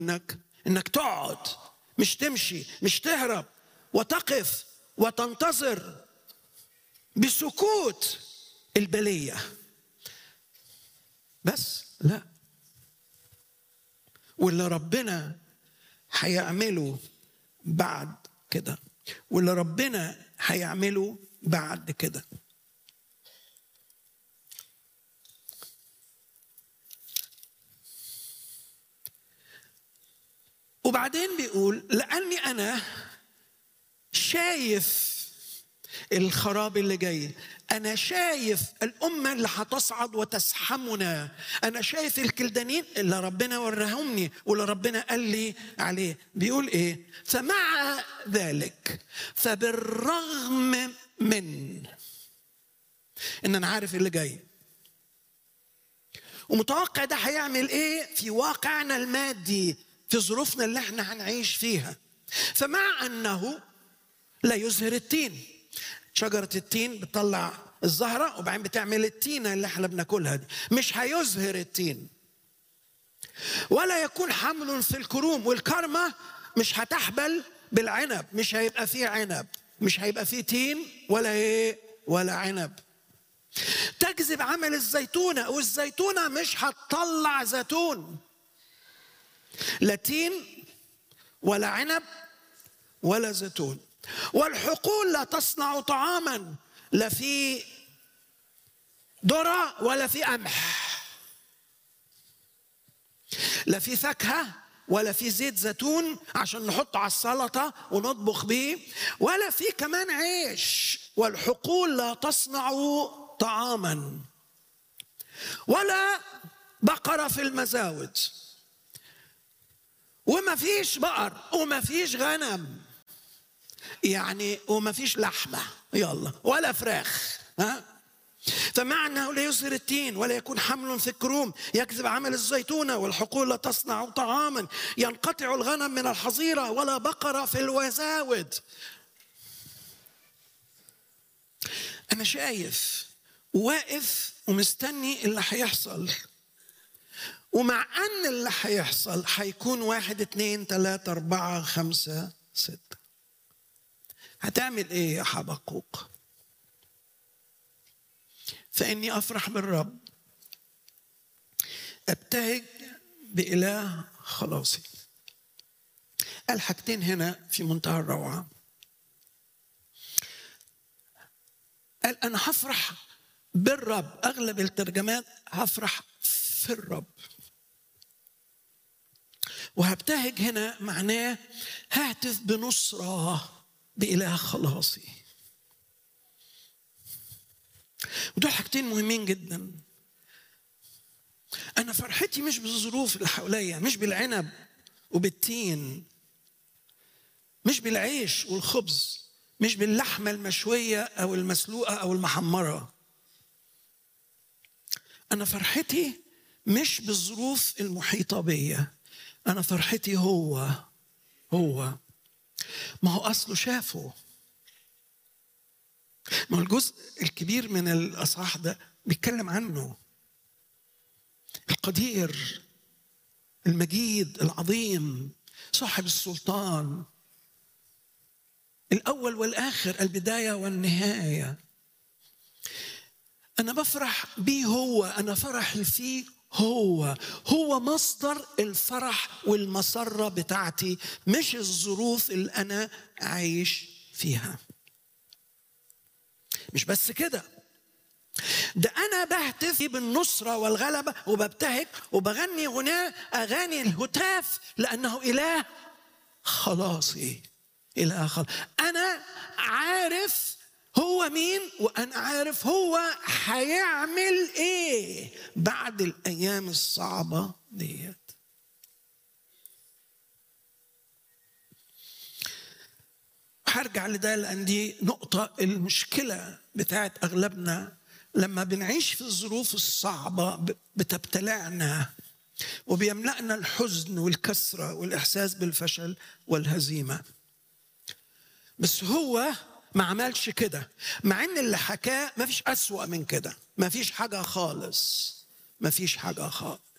انك انك تقعد مش تمشي مش تهرب وتقف وتنتظر بسكوت البليه بس لا واللي ربنا هيعمله بعد كده واللي ربنا هيعمله بعد كده وبعدين بيقول لاني انا شايف الخراب اللي جاي انا شايف الامه اللي هتصعد وتزحمنا انا شايف الكلدانين اللي ربنا وراهمني واللي ربنا قال لي عليه بيقول ايه فمع ذلك فبالرغم من ان انا عارف اللي جاي ومتوقع ده هيعمل ايه في واقعنا المادي في ظروفنا اللي احنا هنعيش فيها فمع انه لا يزهر التين شجرة التين بتطلع الزهرة وبعدين بتعمل التينة اللي احنا بناكلها دي مش هيزهر التين ولا يكون حمل في الكروم والكرمة مش هتحبل بالعنب مش هيبقى فيه عنب مش هيبقى فيه تين ولا ايه ولا عنب تجذب عمل الزيتونة والزيتونة مش هتطلع زيتون لا تين ولا عنب ولا زيتون والحقول لا تصنع طعاما لا في ذرة ولا في قمح لا في فاكهة ولا في زيت زيتون عشان نحطه على السلطة ونطبخ بيه ولا في كمان عيش والحقول لا تصنع طعاما ولا بقرة في المزاود وما فيش بقر وما فيش غنم يعني وما فيش لحمة يلا ولا فراخ ها فمع انه لا يظهر التين ولا يكون حمل في الكروم يكذب عمل الزيتونه والحقول لا تصنع طعاما ينقطع الغنم من الحظيره ولا بقره في الوزاود انا شايف واقف ومستني اللي هيحصل ومع ان اللي هيحصل هيكون واحد اتنين تلاته اربعه خمسه سته هتعمل ايه يا حبقوق فاني افرح بالرب ابتهج باله خلاصي قال حاجتين هنا في منتهى الروعه قال انا هفرح بالرب اغلب الترجمات هفرح في الرب وهبتهج هنا معناه ههتف بنصره بإله خلاصي ودول حاجتين مهمين جدا أنا فرحتي مش بالظروف اللي حواليا مش بالعنب وبالتين مش بالعيش والخبز مش باللحمة المشوية أو المسلوقة أو المحمرة أنا فرحتي مش بالظروف المحيطة بيا أنا فرحتي هو هو ما هو اصله شافه ما هو الجزء الكبير من الاصحاح ده بيتكلم عنه القدير المجيد العظيم صاحب السلطان الاول والاخر البدايه والنهايه انا بفرح بيه هو انا فرحي فيه هو هو مصدر الفرح والمسرة بتاعتي مش الظروف اللي أنا عايش فيها مش بس كده ده أنا بهتف بالنصرة والغلبة وببتهج وبغني غناء أغاني الهتاف لأنه إله خلاصي إله خلاص أنا عارف هو مين وانا عارف هو هيعمل ايه بعد الايام الصعبه ديت هرجع لده لان دي نقطه المشكله بتاعت اغلبنا لما بنعيش في الظروف الصعبه بتبتلعنا وبيملأنا الحزن والكسره والاحساس بالفشل والهزيمه بس هو ما عملش كده مع ان اللي حكاه ما فيش اسوأ من كده ما فيش حاجة خالص ما فيش حاجة خالص